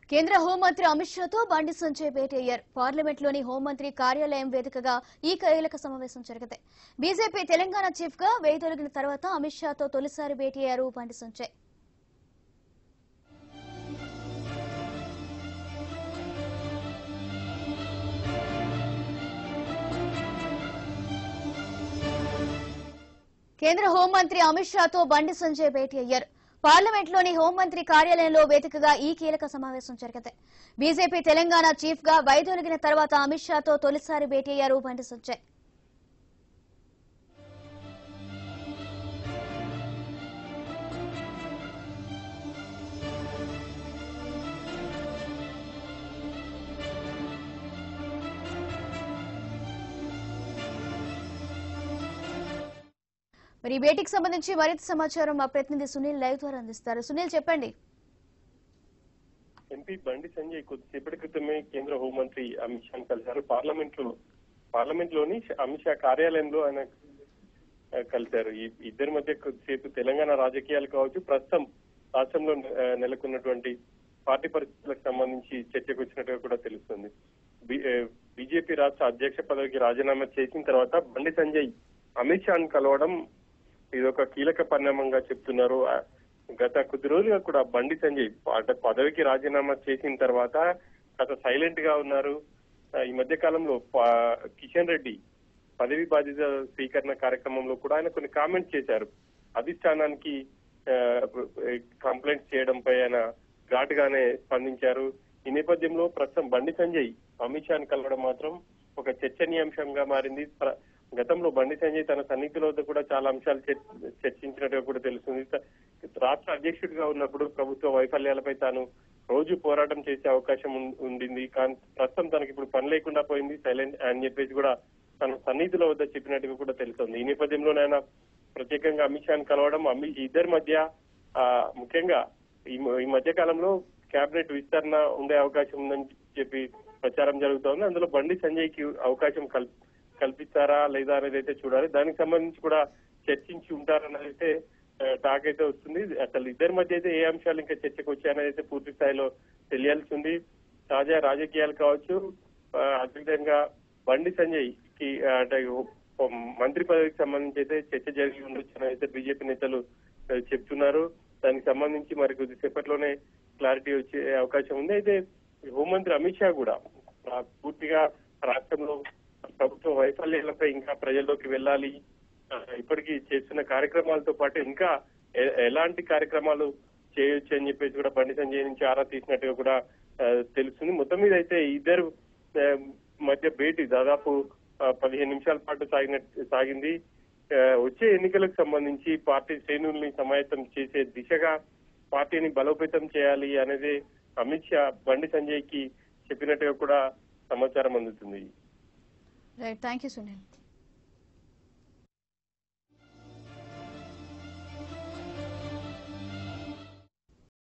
కేంద్ర హోంమంత్రి అమిత్ షాతో బండి సంజయ్ భేటీ అయ్యారు పార్లమెంట్ లోని హోంమంత్రి కార్యాలయం వేదికగా ఈ కీలక సమావేశం జరిగింది బీజేపీ తెలంగాణ చీఫ్ గా వేయి తొలగిన తర్వాత అమిత్ షాతో తొలిసారి భేటీ అయ్యారు బండి సంజయ్ కేంద్ర హోంమంత్రి అమిత్ షాతో బండి సంజయ్ భేటీ అయ్యారు పార్లమెంట్ లోని హోంమంత్రి కార్యాలయంలో వేదికగా ఈ కీలక సమావేశం జరిగింది బీజేపీ తెలంగాణ చీఫ్ గా వైదొలిగిన తర్వాత అమిత్ షాతో తొలిసారి భేటీ అయ్యారు బండి సంజయ్ మరి ఈ భేటీకి సంబంధించి మరింత సమాచారం మా ప్రతినిధి సునీల్ లైవ్ ద్వారా అందిస్తారు సునీల్ చెప్పండి ఎంపీ బండి సంజయ్ కొద్దిసేపటి క్రితమే కేంద్ర హోంమంత్రి అమిత్ షాను కలిశారు పార్లమెంట్ లో పార్లమెంట్ లోని అమిత్ షా కార్యాలయంలో ఆయన ఆ, కలిశారు ఈ ఇద్దరి మధ్య కొద్దిసేపు తెలంగాణ రాజకీయాలు కావచ్చు ప్రస్తుతం రాష్ట్రంలో ఆ, నెలకొన్నటువంటి పార్టీ పరిస్థితులకు సంబంధించి చర్చకు వచ్చినట్టుగా కూడా తెలుస్తుంది బి- ఆ, బీజేపీ రాష్ట్ర అధ్యక్ష పదవికి రాజీనామా చేసిన తర్వాత బండి సంజయ్ అమిత్ షాను కలవడం ఇది ఒక కీలక పరిణామంగా చెప్తున్నారు ఆ, గత కొద్ది రోజులుగా కూడా బండి సంజయ్ అంటే పదవికి రాజీనామా చేసిన తర్వాత గత సైలెంట్ గా ఉన్నారు ఆ, ఈ మధ్య కాలంలో పా- కిషన్ రెడ్డి పదవి బాధ్యత స్వీకరణ కార్యక్రమంలో కూడా ఆయన కొన్ని కామెంట్స్ చేశారు అధిష్టానానికి కంప్లైంట్ చేయడంపై ఆయన ఘాటుగానే స్పందించారు ఈ నేపథ్యంలో ప్రస్తుతం బండి సంజయ్ అమిత్ షాని కలవడం మాత్రం ఒక చర్చనీయాంశంగా మారింది ప్ర- గతంలో బండి సంజయ్ తన సన్నిహితుల వద్ద కూడా చాలా అంశాలు చర్- చర్చించినట్టుగా కూడా తెలుస్తుంది త- రాష్ట్ర అధ్యక్షుడిగా ఉన్నప్పుడు ప్రభుత్వ వైఫల్యాలపై తాను రోజు పోరాటం చేసే అవకాశం ఉం- ఉండింది కానీ ప్రస్తుతం తనకి ఇప్పుడు పని లేకుండా పోయింది సైలెంట్ అని చెప్పేసి కూడా తన సన్నిహితుల వద్ద చెప్పినట్టుగా కూడా తెలుస్తుంది ఈ నేపథ్యంలోనైనా ప్రత్యేకంగా అమిత్ షాని కలవడం అమి ఇద్దరి మధ్య ఆ, ముఖ్యంగా ఈ మ- ఈ మధ్య కాలంలో కేబినెట్ విస్తరణ ఉండే అవకాశం ఉందని చెప్పి ప్రచారం జరుగుతోంది అందులో బండి సంజయ్ కి అవకాశం కల్ కల్పిస్తారా లేదా అనేది అయితే చూడాలి దానికి సంబంధించి కూడా చర్చించి ఉంటారన్నది అయితే ఆ, టాక్ అయితే వస్తుంది అసలు ఇద్దరి మధ్య అయితే ఏ అంశాలు ఇంకా చర్చకు వచ్చాయనేది అయితే పూర్తి స్థాయిలో తెలియాల్సి ఉంది తాజా రాజకీయాలు కావచ్చు ఆ, అదేవిధంగా బండి సంజయ్ కి ఆ, అంటే ఓ మంత్రి పదవికి సంబంధించి అయితే చర్చ జరిగి ఉండొచ్చు అని అయితే బీజేపీ నేతలు ఆ, చెప్తున్నారు దానికి సంబంధించి మరి కొద్దిసేపట్లోనే క్లారిటీ వచ్చే అవకాశం ఉంది అయితే హోంమంత్రి అమిత్ షా కూడా ఆ, పూర్తిగా రాష్ట్రంలో ప్రభుత్వ వైఫల్యాలపై ఇంకా ప్రజల్లోకి వెళ్ళాలి ఆ, ఇప్పటికీ చేస్తున్న కార్యక్రమాలతో పాటు ఇంకా ఎ- ఎలాంటి కార్యక్రమాలు చేయొచ్చు అని చెప్పేసి కూడా బండి సంజయ్ నుంచి ఆరా తీసినట్టుగా కూడా ఆ, తెలుస్తుంది మొత్తం మీద అయితే ఇద్దరు ఆ, మధ్య భేటీ దాదాపు ఆ, పదిహేను నిమిషాల పాటు సాగిన సాగింది ఆ, వచ్చే ఎన్నికలకు సంబంధించి పార్టీ శ్రేణుల్ని సమాయత్తం చేసే దిశగా పార్టీని బలోపేతం చేయాలి అనేది అమిత్ షా బండి సంజయ్ కి చెప్పినట్టుగా కూడా సమాచారం అందుతుంది రైట్ థ్యాంక్ యూ సునీల్